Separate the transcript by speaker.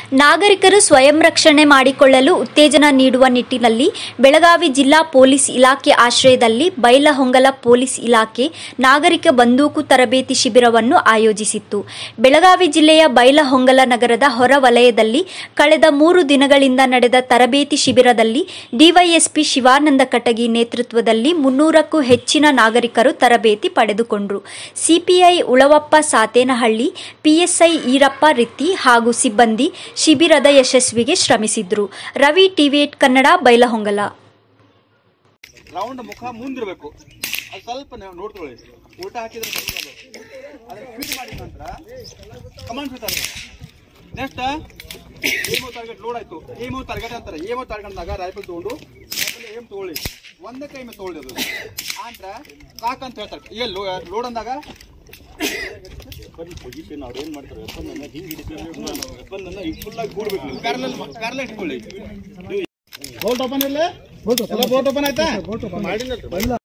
Speaker 1: ನಾಗರಿಕರು ಸ್ವಯಂ ರಕ್ಷಣೆ ಮಾಡಿಕೊಳ್ಳಲು ಉತ್ತೇಜನ ನೀಡುವ ನಿಟ್ಟಿನಲ್ಲಿ ಬೆಳಗಾವಿ ಜಿಲ್ಲಾ ಪೊಲೀಸ್ ಇಲಾಖೆ ಆಶ್ರಯದಲ್ಲಿ ಬೈಲಹೊಂಗಲ ಪೊಲೀಸ್ ಇಲಾಖೆ ನಾಗರಿಕ ಬಂದೂಕು ತರಬೇತಿ ಶಿಬಿರವನ್ನು ಆಯೋಜಿಸಿತ್ತು ಬೆಳಗಾವಿ ಜಿಲ್ಲೆಯ ಬೈಲಹೊಂಗಲ ನಗರದ ಹೊರವಲಯದಲ್ಲಿ ಕಳೆದ ಮೂರು ದಿನಗಳಿಂದ ನಡೆದ ತರಬೇತಿ ಶಿಬಿರದಲ್ಲಿ ಡಿವೈಎಸ್ಪಿ ಶಿವಾನಂದ ಕಟಗಿ ನೇತೃತ್ವದಲ್ಲಿ ಮುನ್ನೂರಕ್ಕೂ ಹೆಚ್ಚಿನ ನಾಗರಿಕರು ತರಬೇತಿ ಪಡೆದುಕೊಂಡರು ಸಿಪಿಐ ಉಳವಪ್ಪ ಸಾತೇನಹಳ್ಳಿ ಪಿಎಸ್ಐ ಈರಪ್ಪ ರಿತ್ತಿ ಹಾಗೂ ಸಿಬ್ಬಂದಿ ಶಿಬಿರದ ಯಶಸ್ವಿಗೆ ಶ್ರಮಿಸಿದ್ರು Ravi TV eight Kannada Bailhongal
Speaker 2: round ಮುಖ ಮುಂದಿರಬೇಕು ಅದು ಸ್ವಲ್ಪ ನೀವು ನೋಡ್ಕೊಳ್ಳಿ ಊಟ ಹಾಕಿದ್ರೆ ಬರೋದು ಅದನ್ನ ಫೀಡ್ ಮಾಡಿದ ನಂತರ ಕಮಾಂಡ್ ಬಿಡ್ತಾರೆ ನೆಕ್ಸ್ಟ್ ಏಮೋ ಟಾರ್ಗೆಟ್ ಲೋಡ್ ಆಯ್ತು ಏಮೋ ಟಾರ್ಗೆಟ್ ಅಂತಾರೆ ಏಮೋ ಟಾರ್ಗೆಟ್ನಾಗ ರೈಫಲ್ ತಗೊಂಡು ಏಮ್ ತಗೊಳ್ಳಿ ಒಂದೇ ಕೈ ಮೇಲೆ ತಗೊಳ್ಳಿ ಅದು ಆಂಟ್ರ ಕಾಕ್ ಅಂತ ಹೇಳ್ತಾರೆ ಈಗ ಲೋಡ್ ಅಂದಾಗ
Speaker 3: ಪೊಸಿಷನ್ ಅವ್ರು ಏನ್ ಮಾಡ್ತಾರೆ ವೆಪನ್ ಅನ್ನ ಹಿಂಗ್ ಹಿಡಿತಾರೆ ವೆಪನ್ ಅನ್ನ ಈಗ ಫುಲ್ ಆಗಿ ಕೂಡ್ಬೇಕು
Speaker 2: ಪ್ಯಾರಲಲ್ ಪ್ಯಾರಲಲ್ ಇಟ್ಕೊಳ್ಳಿ
Speaker 4: ಬೋಲ್ಟ್ ಓಪನ್ ಇರಲಿ ಬೋಲ್ಟ್ ಓಪನ್ ಆಯ್ತಾ